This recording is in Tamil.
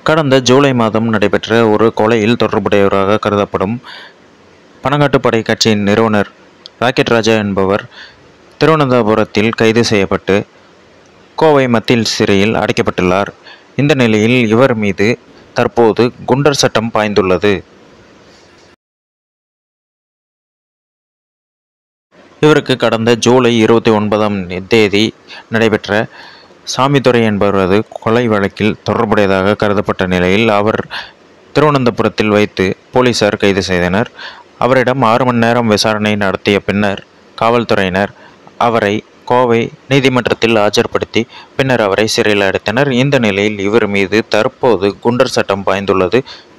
கடந்த ஜூலை மாதம் நடைபெற்ற ஒரு கொலையில் தொடர்புடையவராக கருதப்படும் பனங்காட்டுப்படை கட்சியின் நிறுவனர் ராக்கெட் ராஜா என்பவர் திருவனந்தபுரத்தில் கைது செய்யப்பட்டு கோவை மத்தியில் சிறையில் அடைக்கப்பட்டுள்ளார் இந்த நிலையில் இவர் மீது தற்போது குண்டர் சட்டம் பாய்ந்துள்ளது இவருக்கு கடந்த ஜூலை இருபத்தி ஒன்பதாம் தேதி நடைபெற்ற சாமித்துரை என்பவரது கொலை வழக்கில் தொடர்புடையதாக கருதப்பட்ட நிலையில் அவர் திருவனந்தபுரத்தில் வைத்து போலீசார் கைது செய்தனர் அவரிடம் ஆறு மணி நேரம் விசாரணை நடத்திய பின்னர் காவல்துறையினர் அவரை கோவை நீதிமன்றத்தில் ஆஜர்படுத்தி பின்னர் அவரை சிறையில் அடைத்தனர் இந்த நிலையில் இவர் மீது தற்போது குண்டர் சட்டம் பாய்ந்துள்ளது